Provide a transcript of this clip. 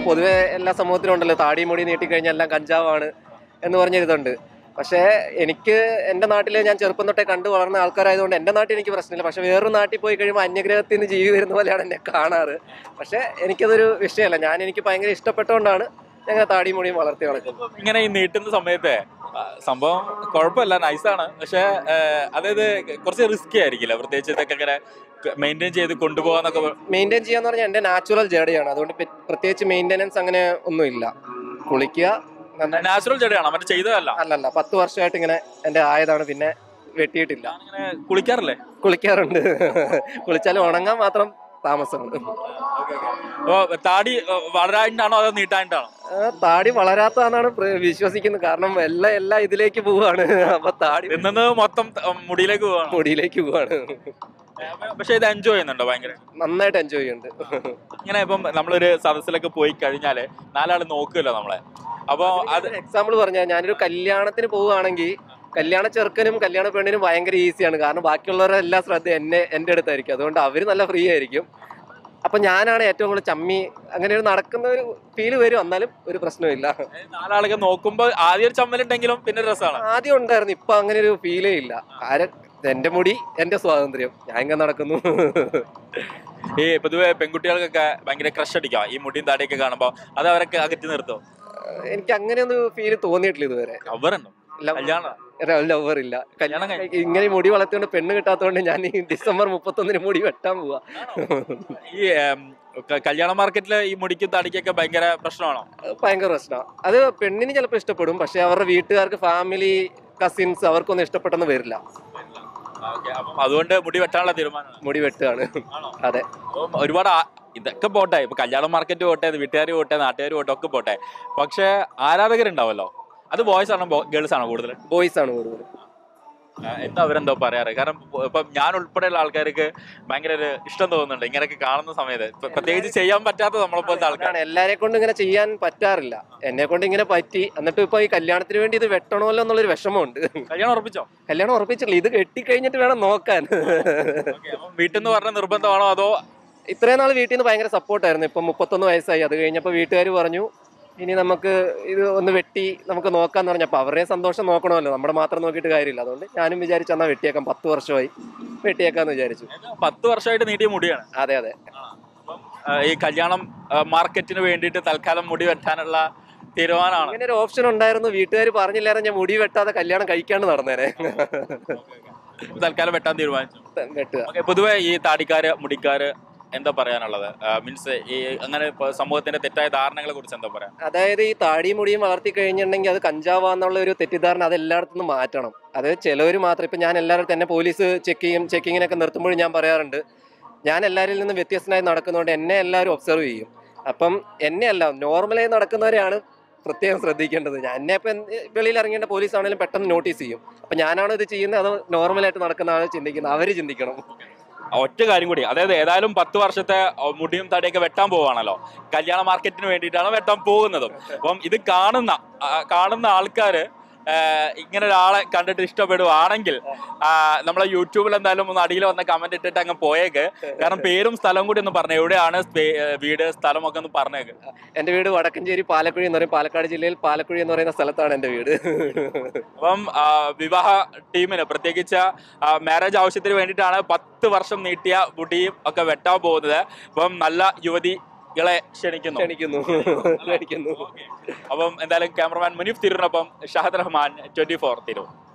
പൊതുവെ എല്ലാ സമൂഹത്തിലും ഉണ്ടല്ലോ താടി മുടി നീട്ടിക്കഴിഞ്ഞാൽ എല്ലാം കഞ്ചാവാണ് എന്ന് പറഞ്ഞൊരിതുണ്ട് പക്ഷേ എനിക്ക് എൻ്റെ നാട്ടിൽ ഞാൻ ചെറുപ്പം തൊട്ടേ കണ്ടു വളർന്ന ആൾക്കാരായതുകൊണ്ട് എൻ്റെ നാട്ടിൽ എനിക്ക് പ്രശ്നമില്ല പക്ഷേ വേറൊരു നാട്ടിൽ പോയി കഴിയുമ്പോൾ അന്യഗ്രഹത്തിൽ നിന്ന് ജീവി വരുന്ന പോലെയാണ് എന്നെ കാണാറ് പക്ഷേ എനിക്കതൊരു വിഷയമല്ല ഞാൻ എനിക്ക് ഭയങ്കര ഇഷ്ടപ്പെട്ടുകൊണ്ടാണ് ഞങ്ങൾ താടി മുടിയും വളർത്തി നടക്കുന്നത് ഇങ്ങനെ ഈ നീട്ടുന്ന സമയത്തെ ആ, സംഭവം കുഴപ്പമില്ല നൈസാണ് പക്ഷെ അതായത് കുറച്ച് റിസ്കി ആയിരിക്കില്ല പ്രത്യേകിച്ച് ഇതൊക്കെ ഇങ്ങനെ മെയിൻറ്റെയിൻ ചെയ്ത് കൊണ്ടുപോകാന്നൊക്കെ പ- മെയിൻറ്റെയിൻ ചെയ്യാന്ന് പറഞ്ഞാൽ എൻ്റെ നാച്ചുറൽ ജേടയാണ് അതുകൊണ്ട് പ്ര- പ്രത്യേകിച്ച് മെയിൻ്റെനൻസ് അങ്ങനെ ഒന്നുമില്ല കുളിക്കുക നന്നായി നാച്ചുറൽ ചെടിയാണോ മറ്റേ ചെയ്തതല്ല അല്ലല്ല പത്ത് വർഷമായിട്ട് ഇങ്ങനെ എൻ്റെ ആയതാണ് പിന്നെ വെട്ടിയിട്ടില്ല ഞാനിങ്ങനെ കുളിക്കാറില്ലേ കുളിക്കാറുണ്ട് കുളിച്ചാലും ഉണങ്ങാൻ മാത്രം താമസമാണ് അപ്പൊ താടി ആ, വളരാനാണോ അതോ നീട്ടാനായിട്ടാണോ ആ, താടി വളരാത്തതാണ് വിശ്വസിക്കുന്നത് കാരണം എല്ലാം എല്ലാം ഇതിലേക്ക് പോവാണ് അപ്പൊ താടി ഇന്നത് മൊത്തം ത- മുടിയിലേക്ക് പോവാണ് മുടിയിലേക്ക് പോവാണ് പക്ഷെ ഇത് എൻജോയ് ചെയ്യുന്നുണ്ടോ ഭയങ്കര നന്നായിട്ട് എൻജോയ് ചെയ്യുന്നുണ്ട് ഇങ്ങനെ ഇപ്പം നമ്മളൊരു സദസ്സിലൊക്കെ പോയി കഴിഞ്ഞാല് നാലാള് നോക്കുമല്ലോ നമ്മളെ അപ്പൊ അത് എക്സാമ്പിൾ പറഞ്ഞാൽ ഞാനൊരു കല്യാണത്തിന് പോവുകയാണെങ്കിൽ കല്യാണ ചെറുക്കനും കല്യാണ പെണ്ണിനും ഭയങ്കര ഈസിയാണ് കാരണം ബാക്കിയുള്ളവരുടെ എല്ലാ ശ്രദ്ധ എന്നെ എൻ്റെ അടുത്തായിരിക്കും അതുകൊണ്ട് അവർ നല്ല ഫ്രീ ആയിരിക്കും അപ്പൊ ഞാനാണ് ഏറ്റവും കൂടുതൽ ചമ്മി അങ്ങനെ ഒരു നടക്കുന്ന ഒരു ഫീല് വരും എന്നാലും ഒരു പ്രശ്നമില്ല നാലാളൊക്കെ നോക്കുമ്പോ ആദ്യം ഒരു ചമ്മലുണ്ടെങ്കിലും പിന്നെ ഒരു രസമാണ് ആദ്യം ഉണ്ടായിരുന്നു ഇപ്പൊ അങ്ങനെ ഒരു ഫീലേ ഇല്ല ആരെ എന്റെ മുടി എന്റെ സ്വാതന്ത്ര്യം ഞാൻ ഇങ്ങനെ നടക്കുന്നു ഈ പൊതുവെ പെൺകുട്ടികൾക്കൊക്കെ ഭയങ്കര ക്രഷ് അടിക്കാം ഈ മുടിയും താടിയൊക്കെ കാണുമ്പോ അത് അവരൊക്കെ അകറ്റി നിർത്തും എനിക്ക് അങ്ങനെ ഒന്ന് ഫീല് തോന്നിയിട്ടില്ല ഇതുവരെ അവരുണ്ടോ കല്യാണം ലവർ ഇല്ല കല്യാണം കഴിഞ്ഞു. ഇങ്ങനെ ഈ മുടി വളർത്തിയോണ്ട് പെണ്ണ് കിട്ടാത്തതുകൊണ്ട് ഞാൻ ഈ ഡിസംബർ മുപ്പത്തൊന്നിന് മുടി വെട്ടാൻ പോവാ ഈ ഉം, ക- കല്യാണ മാർക്കറ്റില് ഈ മുടിക്കും താടിക്കൊക്കെ ഭയങ്കര പ്രശ്നമാണോ അത് ഭയങ്കര പ്രശ്നമാണ് അത് പെണ്ണിന് ചിലപ്പോൾ ഇഷ്ടപ്പെടും പക്ഷെ അവരുടെ വീട്ടുകാർക്ക് ഫാമിലി കസിൻസ് അവർക്കൊന്നും ഇഷ്ടപ്പെട്ടെന്ന് വരില്ല അപ്പം അതുകൊണ്ട് മുടി വെട്ടാനുള്ള തീരുമാനമാണ് മുടി വെട്ടുകയാണ് ആണോ? അതെ അപ്പം ഒരുപാട് ആ- ഇതൊക്കെ പോട്ടെ ഇപ്പൊ കല്യാണ മാർക്കറ്റ് പോട്ടെ വീട്ടുകാർ പോട്ടെ നാട്ടുകാർ പോട്ടെ ഒക്കെ പോട്ടെ പക്ഷെ ആരാധകരുണ്ടാവല്ലോ അത് ബോയ്സ് ആണോ ഗേൾസ് ആണോ കൂടുതൽ ബോയ്സ് ആണ് കൂടുതൽ എന്താ അവരെന്തോ പറയാറ് കാരണം ഇപ്പൊ- ഇപ്പം ഞാൻ ഉൾപ്പെടെയുള്ള ആൾക്കാർക്ക് ഭയങ്കര ഒരു ഇഷ്ടം തോന്നുന്നുണ്ട് ഇങ്ങനെയൊക്കെ കാണുന്ന സമയത്ത് ഇപ്പൊ പ്രത്യേകിച്ച് ചെയ്യാൻ പറ്റാത്ത നമ്മളെ പോലത്തെ ആൾക്കാർ അതാണ് എല്ലാരെ കൊണ്ട് ഇങ്ങനെ ചെയ്യാൻ പറ്റാറില്ല എന്നെ കൊണ്ട് ഇങ്ങനെ പറ്റി എന്നിട്ട് ഇപ്പൊ ഈ കല്യാണത്തിന് വേണ്ടി ഇത് വെട്ടണമല്ലോ എന്നുള്ളൊരു വിഷമമുണ്ട് കല്യാണം ഉറപ്പിച്ചോ കല്യാണം ഉറപ്പിച്ചിട്ടില്ല ഇത് കെട്ടിക്കഴിഞ്ഞിട്ട് വേണം നോക്കാൻ അപ്പം വീട്ടിൽ നിന്ന് പറഞ്ഞ നിർബന്ധമാണോ അതോ ഇത്രയും നാൾ വീട്ടിൽ നിന്ന് ഭയങ്കര സപ്പോർട്ടായിരുന്നു ഇപ്പം മുപ്പത്തൊന്ന് വയസ്സായി അത് കഴിഞ്ഞപ്പോൾ വീട്ടുകാർ പറഞ്ഞു ഇനി നമുക്ക് ഇത് ഒന്ന് വെട്ടി നമുക്ക് നോക്കാന്ന് പറഞ്ഞപ്പോൾ അവരുടെ സന്തോഷം നോക്കണമല്ലോ നമ്മുടെ മാത്രം നോക്കിയിട്ട് കാര്യമില്ല അതുകൊണ്ട് ഞാനും വിചാരിച്ചു എന്നാൽ വെട്ടിയേക്കാം പത്ത് വർഷമായി വെട്ടിയേക്കാന്ന് വിചാരിച്ചു പത്ത് വർഷമായിട്ട് നീട്ടിയ മുടിയാണ് അതെ അതെ അപ്പം ആ, ഈ കല്യാണം ആ, മാർക്കറ്റിന് വേണ്ടിയിട്ട് തൽക്കാലം മുടി വെട്ടാനുള്ള തീരുമാനമാണ് അങ്ങനെ ഒരു ഓപ്ഷൻ ഉണ്ടായിരുന്നു വീട്ടുകാർ പറഞ്ഞില്ലായിരുന്നു ഞാൻ മുടി വെട്ടാതെ കല്യാണം കഴിക്കാണ്ട് നടന്നേനെ തൽക്കാലം വെട്ടാൻ തീരുമാനിച്ചു വെട്ടുക ഓക്കെ പൊതുവെ ഈ താടിക്കാര് മുടിക്കാര് എന്താ പറയാനുള്ളത് മീൻസ് ഈ അങ്ങനെ ഇപ്പൊ സമൂഹത്തിന്റെ തെറ്റായ ധാരണകളെ കുറിച്ച് എന്താ പറയാ അതായത് ഈ താടിയും മുടിയും വളർത്തി കഴിഞ്ഞിട്ടുണ്ടെങ്കിൽ അത് കഞ്ചാവാന്നുള്ള ഒരു തെറ്റിദ്ധാരണ അത് എല്ലായിടത്തും നിന്ന് മാറ്റണം അത് ചിലവർ മാത്രം ഇപ്പം ഞാൻ എല്ലാവരും തന്നെ പോലീസ് ചെക്ക് ചെയ്യും ചെക്കിങ്ങിനൊക്കെ നിർത്തുമ്പോഴും ഞാൻ പറയാറുണ്ട് ഞാൻ എല്ലാവരിൽ നിന്ന് വ്യത്യസ്തനായി നടക്കുന്നതുകൊണ്ട് എന്നെ എല്ലാവരും ഒബ്സർവ് ചെയ്യും അപ്പം എന്നെ അല്ല നോർമലായി നടക്കുന്നവരെയാണ് പ്രത്യേകം ശ്രദ്ധിക്കേണ്ടത് ഞാൻ എന്നെ ഇപ്പം വെളിയിൽ ഇറങ്ങേണ്ട പോലീസ് ആണെങ്കിലും പെട്ടെന്ന് നോട്ടീസ് ചെയ്യും അപ്പം ഞാനാണോ ഇത് ചെയ്യുന്നത് അതോ നോർമലായിട്ട് നടക്കുന്ന ആൾ ചിന്തിക്കുന്നത് അവർ ചിന്തിക്കണം ഒറ്റ കാര്യം കൂടി അതായത് ഏതായാലും പത്ത് വർഷത്തെ അഹ് മുടിയും തടിയൊക്കെ വെട്ടാൻ പോവാണല്ലോ കല്യാണ മാർക്കറ്റിന് വേണ്ടിയിട്ടാണ് വെട്ടാൻ പോകുന്നതും അപ്പം ഇത് കാണുന്ന ആ, കാണുന്ന ആൾക്കാര് ആ, ഇങ്ങനെ ഒരാളെ കണ്ടിട്ട് ഇഷ്ടപ്പെടുവാണെങ്കിൽ ആ, നമ്മളെ യൂട്യൂബിൽ എന്തായാലും ഒന്ന് അടിയിൽ വന്ന കമന്റ് ഇട്ടിട്ട് അങ്ങ് പോയേക്ക് കാരണം പേരും സ്ഥലവും കൂടി ഒന്ന് പറഞ്ഞു എവിടെയാണ് സ്പേ- ഏ, വീട് സ്ഥലമൊക്കെ ഒന്ന് പറഞ്ഞേക്ക് എൻ്റെ വീട് വടക്കഞ്ചേരി പാലക്കുഴി എന്ന് പറയും പാലക്കാട് ജില്ലയിൽ പാലക്കുഴി എന്ന് പറയുന്ന സ്ഥലത്താണ് എൻ്റെ വീട് അപ്പം ആ, വിവാഹ ടീമിന് പ്രത്യേകിച്ച് മാരേജ് ആവശ്യത്തിന് വേണ്ടിയിട്ടാണ് പത്ത് വർഷം നീട്ടിയ മുടിയും ഒക്കെ വെട്ടാൻ പോകുന്നത് അപ്പം നല്ല യുവതികളെ ക്ഷണിക്കുന്നു ക്ഷണിക്കുന്നു ക്ഷണിക്കുന്നു അപ്പം എന്തായാലും ക്യാമറമാൻ മുനീഫ് തിരൂരിനൊപ്പം ഷഹദ് റഹ്മാൻ ട്വന്റി ഫോർ തിരൂർ